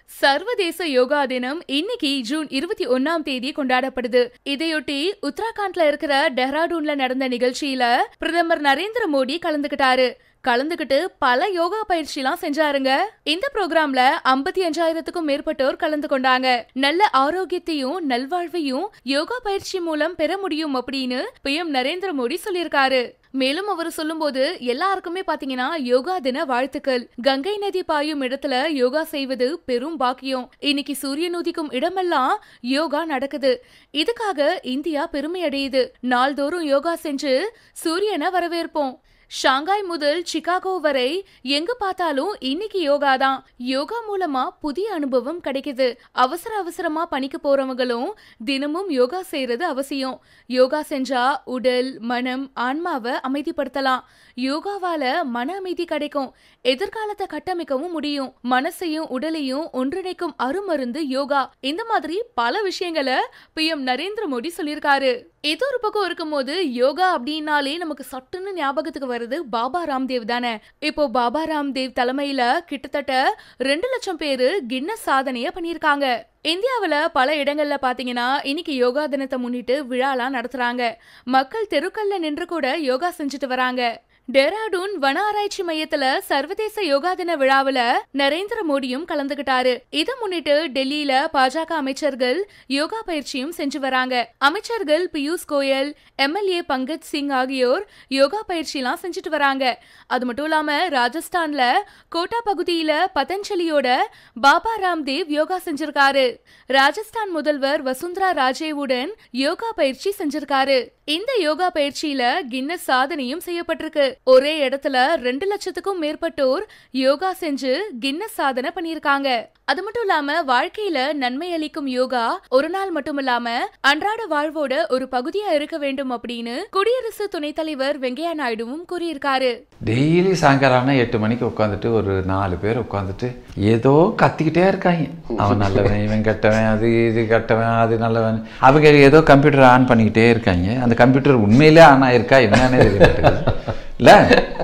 சர்வதேச யோகா தினம் இன்னைக்கு ஜூன் இருபத்தி ஒன்னாம் தேதி கொண்டாடப்படுது இதையொட்டி உத்தராகண்ட்ல இருக்கிற டெஹ்ராடூன்ல நடந்த நிகழ்ச்சியில பிரதமர் நரேந்திர மோடி கலந்துகிட்டாரு கலந்துகிட்டு பல யோகா பயிற்சிலாம் செஞ்சாருங்க இந்த ப்ரோக்ராம்ல ஐம்பத்தி அஞ்சாயிரத்துக்கும் மேற்பட்டோர் கலந்து கொண்டாங்க நல்ல ஆரோக்கியத்தையும் நல்வாழ்வையும் யோகா பயிற்சி மூலம் பெற முடியும் அப்படின்னு பிஎம் நரேந்திர மோடி சொல்லியிருக்காரு மேலும் அவர் சொல்லும்போது எல்லாருக்குமே பாத்தீங்கன்னா யோகா தின வாழ்த்துக்கள் கங்கை நதி பாயும் இடத்துல யோகா செய்வது பெரும் பாக்கியம் இன்னைக்கு சூரியன் உதிக்கும் இடமெல்லாம் யோகா நடக்குது இதுக்காக இந்தியா பெருமை அடையுது நாள்தோறும் யோகா செஞ்சு சூரியனை வரவேற்போம் ஷாங்காய் முதல் சிகாகோ வரை எங்க பார்த்தாலும் இன்னைக்கு யோகா தான் யோகா மூலமா புதிய அனுபவம் கிடைக்குது அவசர அவசரமா பணிக்கு போறவங்களும் தினமும் யோகா செய்யறது அவசியம் யோகா செஞ்சா உடல் மனம் ஆன்மாவை அமைதிப்படுத்தலாம் யோகாவால மன அமைதி கிடைக்கும் எதிர்காலத்தை கட்டமைக்கவும் முடியும் மனசையும் உடலையும் ஒன்றிணைக்கும் அருமருந்து யோகா இந்த மாதிரி பல விஷயங்களை பிஎம் நரேந்திர மோடி சொல்லியிருக்காரு இது ஒரு பக்கம் இருக்கும்போது யோகா அப்படின்னாலே நமக்கு சட்டுன்னு ஞாபகத்துக்கு வருது பாபா ராம்தேவ் தானே இப்போ பாபா ராம்தேவ் தலைமையில கிட்டத்தட்ட ரெண்டு லட்சம் பேரு கின்னஸ் சாதனைய பண்ணியிருக்காங்க இந்தியாவுல பல இடங்கள்ல பாத்தீங்கன்னா இன்னைக்கு யோகா தினத்தை முன்னிட்டு விழாலாம் நடத்துறாங்க மக்கள் தெருக்கல்ல நின்று கூட யோகா செஞ்சுட்டு வராங்க டெராடூன் வன ஆராய்ச்சி மையத்துல சர்வதேச யோகா தின விழாவுல நரேந்திர மோடியும் கலந்துகிட்டாரு இதை முன்னிட்டு டெல்லியில பாஜக அமைச்சர்கள் யோகா பயிற்சியும் செஞ்சு வராங்க அமைச்சர்கள் பியூஷ் கோயல் எம்எல்ஏ பங்கஜ் சிங் ஆகியோர் யோகா பயிற்சிலாம் செஞ்சுட்டு வராங்க அது மட்டும் இல்லாம ராஜஸ்தான்ல கோட்டா பகுதியில பதஞ்சலியோட பாபா ராம்தேவ் யோகா செஞ்சிருக்காரு ராஜஸ்தான் முதல்வர் வசுந்தரா ராஜேவுடன் யோகா பயிற்சி செஞ்சிருக்காரு இந்த யோகா பயிற்சியில கின்னஸ் சாதனையும் செய்யப்பட்டிருக்கு ஒரே இடத்துல ரெண்டு லட்சத்துக்கும் மேற்பட்டோர் யோகா செஞ்சு கின்னஸ் சாதனை பண்ணியிருக்காங்க அது மட்டும் இல்லாம வாழ்க்கையில நன்மை அளிக்கும் யோகா ஒரு நாள் மட்டும் இல்லாம அன்றாட வாழ்வோட ஒரு பகுதியா இருக்க வேண்டும் அப்படின்னு குடியரசு துணைத் தலைவர் வெங்கையா நாயுடுவும் கூறியிருக்காரு டெய்லி சாயங்காலம் ஆனா எட்டு மணிக்கு உட்காந்துட்டு ஒரு நாலு பேர் உட்காந்துட்டு ஏதோ கத்திக்கிட்டே இருக்காங்க அவன் நல்லவன் இவன் கெட்டவன் அது இது கெட்டவன் அது நல்லவன் அவங்க ஏதோ கம்ப்யூட்டர் ஆன் பண்ணிக்கிட்டே இருக்காங்க அந்த கம்ப்யூட்டர் உண்மையிலே ஆன் ஆயிருக்கா என்னன்னு தெரிய மாட்டேங்குது இல்லை